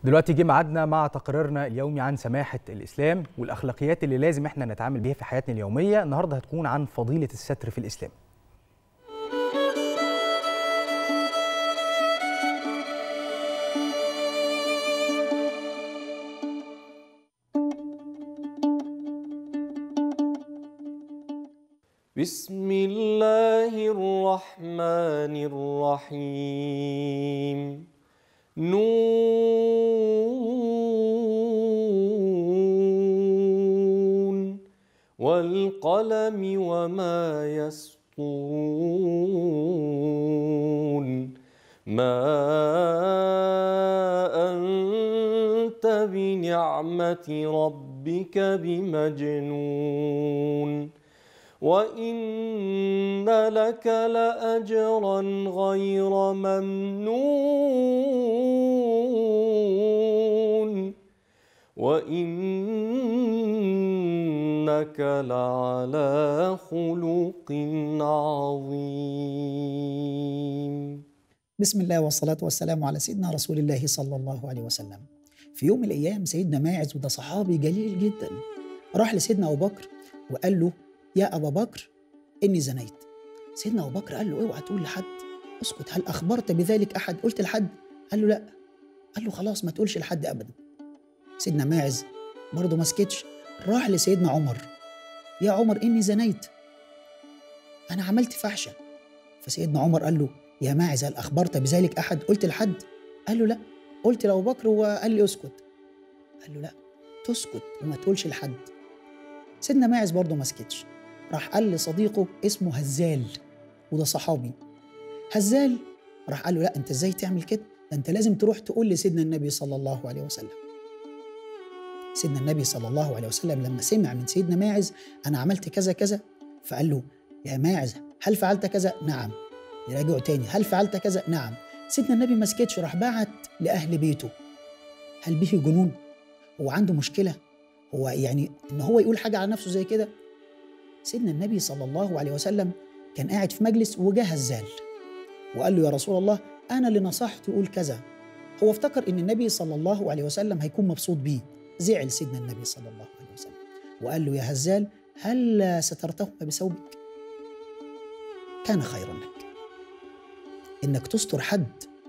دلوقتي جه ميعادنا مع تقريرنا اليومي عن سماحة الإسلام والأخلاقيات اللي لازم احنا نتعامل بيها في حياتنا اليومية النهاردة هتكون عن فضيلة الستر في الإسلام بسم الله الرحمن الرحيم نون والقلم وما يسطرون ما أنت بنعمة ربك بمجنون وإن لك لأجرا غير ممنون وإنك لعلى خلق عظيم بسم الله والصلاة والسلام على سيدنا رسول الله صلى الله عليه وسلم في يوم من الأيام سيدنا ماعز وده صحابي جليل جدا راح لسيدنا أبو بكر وقال له يا أبا بكر إني زنيت سيدنا أبو بكر قال له اوعى تقول لحد اسكت هل أخبرت بذلك أحد قلت لحد قال له لا قال له خلاص ما تقولش لحد أبدا سيدنا ماعز برضه ما سكتش راح لسيدنا عمر يا عمر إني زنيت أنا عملت فحشة فسيدنا عمر قال له يا ماعز هل أخبرت بذلك أحد قلت لحد قال له لا قلت لأبو بكر وقال لي اسكت قال له لا تسكت وما تقولش لحد سيدنا ماعز برضه ما سكتش راح قال لصديقه اسمه هزال وده صحابي هزال راح قال له لا انت ازاي تعمل كده ده انت لازم تروح تقول لسيدنا النبي صلى الله عليه وسلم سيدنا النبي صلى الله عليه وسلم لما سمع من سيدنا ماعز انا عملت كذا كذا فقال له يا ماعز هل فعلت كذا نعم يراجعوا تاني هل فعلت كذا نعم سيدنا النبي ما سكتش راح بعت لاهل بيته هل به جنون هو عنده مشكله هو يعني ان هو يقول حاجه على نفسه زي كده سيدنا النبي صلى الله عليه وسلم كان قاعد في مجلس وجاه هزال وقال له يا رسول الله انا اللي نصحت يقول كذا هو افتكر ان النبي صلى الله عليه وسلم هيكون مبسوط بيه زعل سيدنا النبي صلى الله عليه وسلم وقال له يا هزال هل سترتهما بثوبك كان خيرا لك انك تستر حد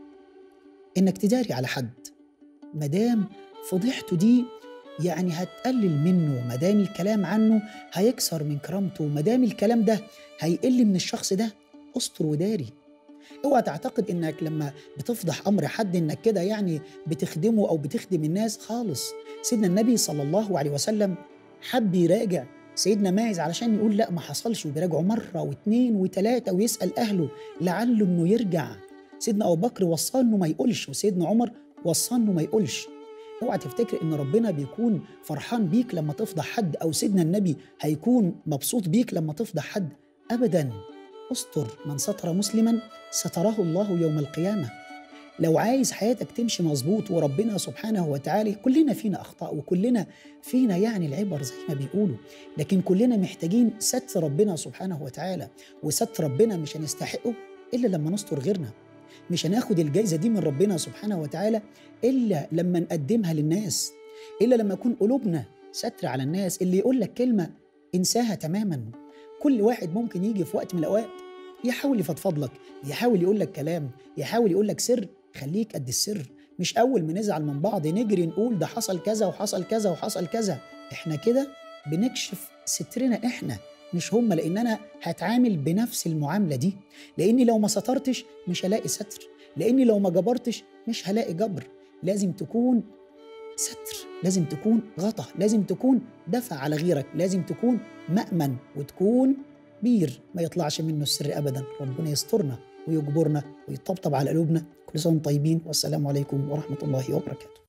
انك تداري على حد مدام فضيحته دي يعني هتقلل منه مدام الكلام عنه هيكسر من كرامته مدام الكلام ده هيقل من الشخص ده استر وداري اوعى تعتقد انك لما بتفضح امر حد انك كده يعني بتخدمه او بتخدم الناس خالص سيدنا النبي صلى الله عليه وسلم حب يراجع سيدنا ماعز علشان يقول لا ما حصلش وبيراجعه مره واثنين وثلاثه ويسال اهله لعله انه يرجع سيدنا ابو بكر وصاه انه ما يقولش وسيدنا عمر وصاه انه ما يقولش اوعى تفتكر ان ربنا بيكون فرحان بيك لما تفضح حد او سيدنا النبي هيكون مبسوط بيك لما تفضح حد ابدا استر من ستر مسلما ستره الله يوم القيامه لو عايز حياتك تمشي مظبوط وربنا سبحانه وتعالى كلنا فينا اخطاء وكلنا فينا يعني العبر زي ما بيقولوا لكن كلنا محتاجين ستر ربنا سبحانه وتعالى وستر ربنا مش هنستحقه الا لما نستر غيرنا مش هناخد الجائزة دي من ربنا سبحانه وتعالى إلا لما نقدمها للناس إلا لما يكون قلوبنا ستر على الناس اللي يقول لك كلمة انساها تماما كل واحد ممكن يجي في وقت من الأوقات يحاول يفضفض لك يحاول يقول لك كلام يحاول يقول لك سر خليك قد السر مش أول ما نزعل من بعض نجري نقول ده حصل كذا وحصل كذا وحصل كذا احنا كده بنكشف سترنا احنا مش هم لان انا هتعامل بنفس المعامله دي لاني لو ما سترتش مش هلاقي ستر لاني لو ما جبرتش مش هلاقي جبر لازم تكون ستر لازم تكون غطا لازم تكون دفع على غيرك لازم تكون مأمن وتكون بير ما يطلعش منه السر ابدا ربنا يسترنا ويجبرنا ويطبطب على قلوبنا كل سنه وانتم طيبين والسلام عليكم ورحمه الله وبركاته